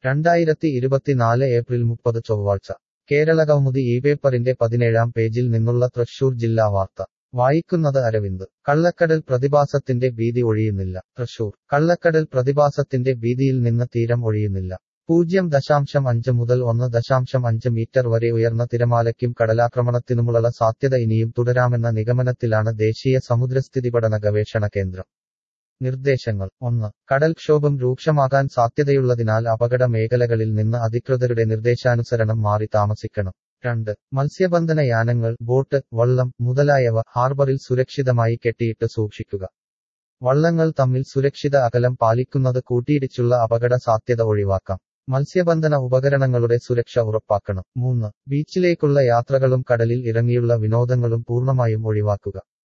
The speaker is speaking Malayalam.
രണ്ടായിരത്തി ഇരുപത്തിനാല് ഏപ്രിൽ മുപ്പത് ചൊവ്വാഴ്ച കേരളകൗമുദി ഈ പേപ്പറിന്റെ പതിനേഴാം പേജിൽ നിന്നുള്ള തൃശൂർ ജില്ലാ വാർത്ത വായിക്കുന്നത് അരവിന്ദ് കള്ളക്കടൽ പ്രതിഭാസത്തിന്റെ ഭീതി ഒഴിയുന്നില്ല തൃശൂർ കള്ളക്കടൽ പ്രതിഭാസത്തിന്റെ ഭീതിയിൽ നിന്ന് തീരം ഒഴിയുന്നില്ല പൂജ്യം ദശാംശം അഞ്ച് മുതൽ ഒന്ന് ദശാംശം അഞ്ച് മീറ്റർ വരെ ഉയർന്ന തിരമാലയ്ക്കും കടലാക്രമണത്തിനുമുള്ള സാധ്യത ഇനിയും തുടരാമെന്ന നിഗമനത്തിലാണ് ദേശീയ സമുദ്രസ്ഥിതി പഠന ഗവേഷണ കേന്ദ്രം നിർദ്ദേശങ്ങൾ ഒന്ന് കടൽക്ഷോഭം രൂക്ഷമാകാൻ സാധ്യതയുള്ളതിനാൽ അപകട മേഖലകളിൽ നിന്ന് അധികൃതരുടെ നിർദ്ദേശാനുസരണം മാറി താമസിക്കണം രണ്ട് മത്സ്യബന്ധന യാനങ്ങൾ ബോട്ട് വള്ളം മുതലായവ ഹാർബറിൽ സുരക്ഷിതമായി കെട്ടിയിട്ട് സൂക്ഷിക്കുക വള്ളങ്ങൾ തമ്മിൽ സുരക്ഷിത അകലം പാലിക്കുന്നത് കൂട്ടിയിടിച്ചുള്ള അപകട സാധ്യത ഒഴിവാക്കാം മത്സ്യബന്ധന ഉപകരണങ്ങളുടെ സുരക്ഷ ഉറപ്പാക്കണം മൂന്ന് ബീച്ചിലേക്കുള്ള യാത്രകളും കടലിൽ ഇറങ്ങിയുള്ള വിനോദങ്ങളും പൂർണ്ണമായും ഒഴിവാക്കുക